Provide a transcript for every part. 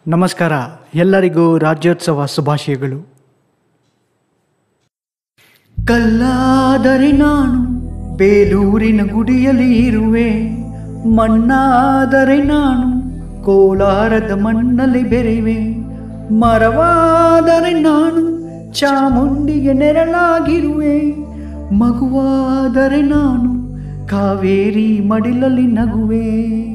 ನಮಸ್ಕಾರ ಎಲ್ಲರಿಗೂ ರಾಜ್ಯೋತ್ಸವ ಶುಭಾಶಯಗಳು ಕಲ್ಲಾದರೆ ನಾನು ಬೇಲೂರಿನ ಗುಡಿಯಲ್ಲಿ ಇರುವೆ ಮಣ್ಣಾದರೆ ನಾನು ಕೋಲಾರದ ಮಣ್ಣಲ್ಲಿ ಬೆರೆಯುವೆ ಮರವಾದರೆ ನಾನು ಚಾಮುಂಡಿಗೆ ನೆರಳಾಗಿರುವೆ ಮಗುವಾದರೆ ನಾನು ಕಾವೇರಿ ಮಡಿಲಲ್ಲಿ ನಗುವೆ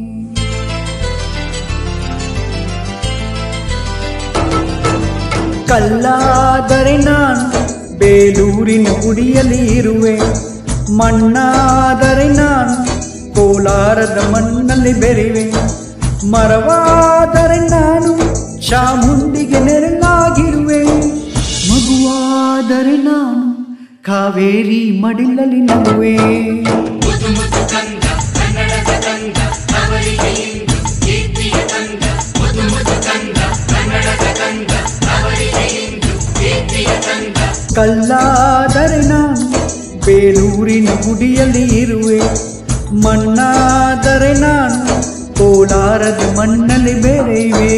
ಕಲ್ಲಾದರೆ ನಾನು ಬೇಲೂರಿನ ಗುಡಿಯಲ್ಲಿ ಇರುವೆ ಮಣ್ಣಾದರೆ ನಾನು ಕೋಲಾರದ ಮಣ್ಣಲ್ಲಿ ಬೆರೆವೆ ಮರವಾದರೆ ನಾನು ಚಾಮುಂಡಿಗೆ ನೆರಳಾಗಿರುವೆ ಮಗುವಾದರೆ ನಾನು ಕಾವೇರಿ ಮಡಿಲಲ್ಲಿ ನಗುವೆ ಕಲ್ಲಾದರೆ ನಾನು ಬೇಲೂರಿನ ಗುಡಿಯಲ್ಲಿ ಇರುವೆ ಮಣ್ಣಾದರೆ ನಾನು ಕೋಲಾರದ ಮಣ್ಣಲ್ಲಿ ಬೆರೆಯುವೆ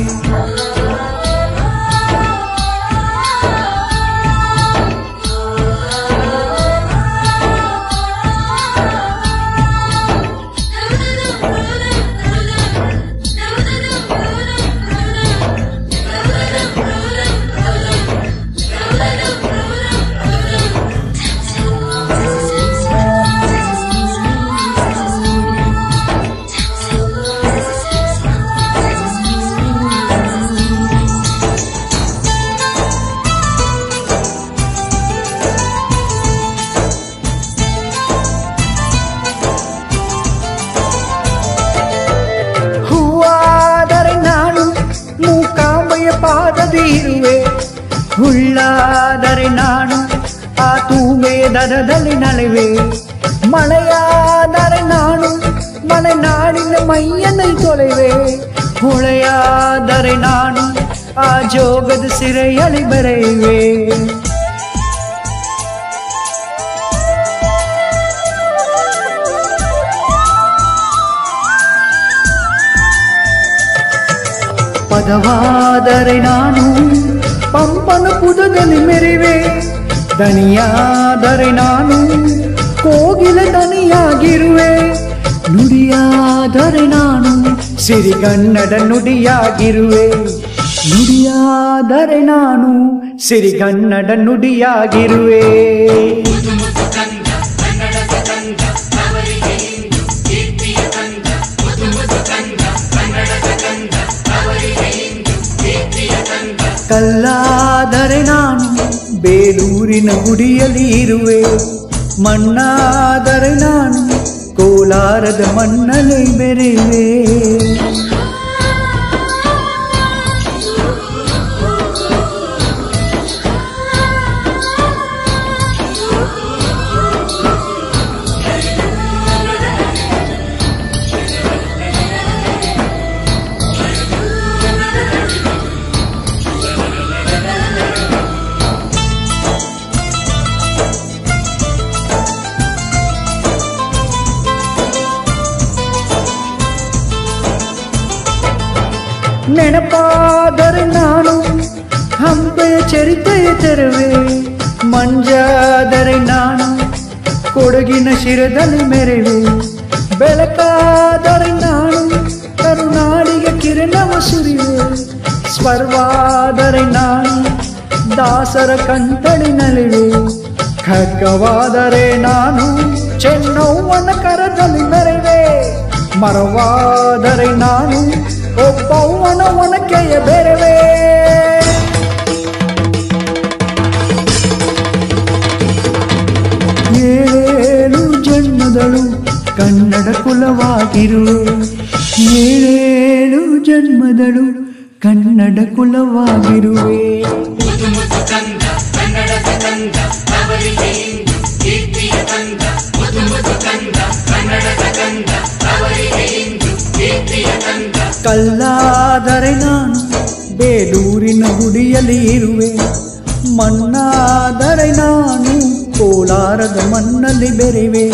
ಹೂವಾದರೆ ನಾನು ಮೂಕಾಂಬೆಯ ಪಾದದಿ ಇರುವೆ ಹುಳ್ಳಾದರೆ ನಾನು ಆ ತೂಮೆಯ ದರದಲ್ಲಿ ನಲಿವೆ ಮಳೆಯಾದರೆ ನಾನು ಮಲೆನಾಡಿನ ಮೈಯನ್ನು ತೊಳೆವೆ ಹೊಳೆಯಾದರೆ ನಾನು ಆ ಜೋಗದ ಸಿರೆಯಲ್ಲಿ ಬರೆಯುವೆ ಪದವಾದರೆ ನಾನು ಪಂಪನ ಪುದದಲ್ಲಿ ಮೆರಿವೆ ದನಿಯಾದರೆ ನಾನು ಕೋಗಿಲ ದನಿಯಾಗಿರುವೆ ನುಡಿಯಾದರೆ ನಾನು ಸಿರಿಗನ್ನಡ ನುಡಿಯಾಗಿರುವೆ ನುಡಿಯಾದರೆ ನಾನು ಸಿರಿಗನ್ನಡ ನುಡಿಯಾಗಿರುವೆ ಕಲ್ಲಾದರೆ ನಾನು ಬೇಲೂರಿನ ಗುಡಿಯಲ್ಲಿ ಇರುವೆ ಮಣ್ಣಾದರೆ ನಾನು ಕೋಲಾರದ ಮಣ್ಣಲ್ಲಿ ಬೆರೆಯುವೆ ನೆನಪಾದರೆ ನಾನು ಹಂಪೆಯ ಚರಿತೆಯ ತೆರವೆ ಮಂಜಾದರೆ ನಾನು ಕೊಡಗಿನ ಶಿರದಲ್ಲಿ ಮೆರೆವೆ ಬೆಳಕಾದರೆ ನಾನು ಕರುನಾಡಿಗೆ ಕಿರಣವ ಸುರಿವೆ ಸ್ವರ್ವಾದರೆ ನಾನು ದಾಸರ ಕಂಠಳಿನಲಿವೆ ಖಡ್ಗವಾದರೆ ನಾನು ಚೆನ್ನವ್ವನ ಕರದಲ್ಲಿ ಮೆರೆವೆ ಮರವಾದರೆ ನಾನು ಒಬ್ಬವ್ವನ ಒನಕೆಯ ಬೆರವೆ ಏಳೇಳು ಜನ್ಮದಳು ಕನ್ನಡ ಕುಲವಾಗಿರುವೆ ಏಳೇಳು ಜನ್ಮದಳು ಕನ್ನಡ ಕುಲವಾಗಿರುವೆ ಕಲ್ಲಾದರೆ ನಾನು ಬೇಲೂರಿನ ಗುಡಿಯಲ್ಲಿ ಇರುವೆ ಮಣ್ಣಾದರೆ ನಾನು ಕೋಲಾರದ ಮಣ್ಣಲ್ಲಿ ಬೆರೆವೆ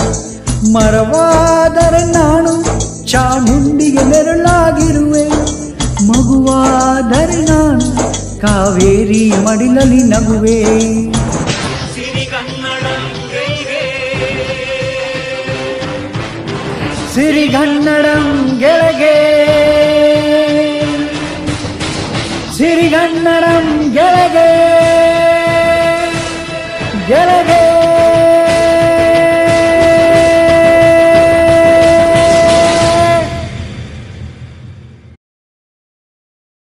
ಮರವಾದರೆ ನಾನು ಚಾಮುಂಡಿಗೆ ನೆರಳಾಗಿರುವೆ ಮಗುವಾದ ಕಾವೇರಿ ಮಡಿಲಲಿ ನಗುವೆ ಸಿರಿಗನ್ನಡಂ ಗೆಳಗೆ ಸಿರಿಗನ್ನಡಂ ಗೆಳಗೆ ಗೆಳಗೆ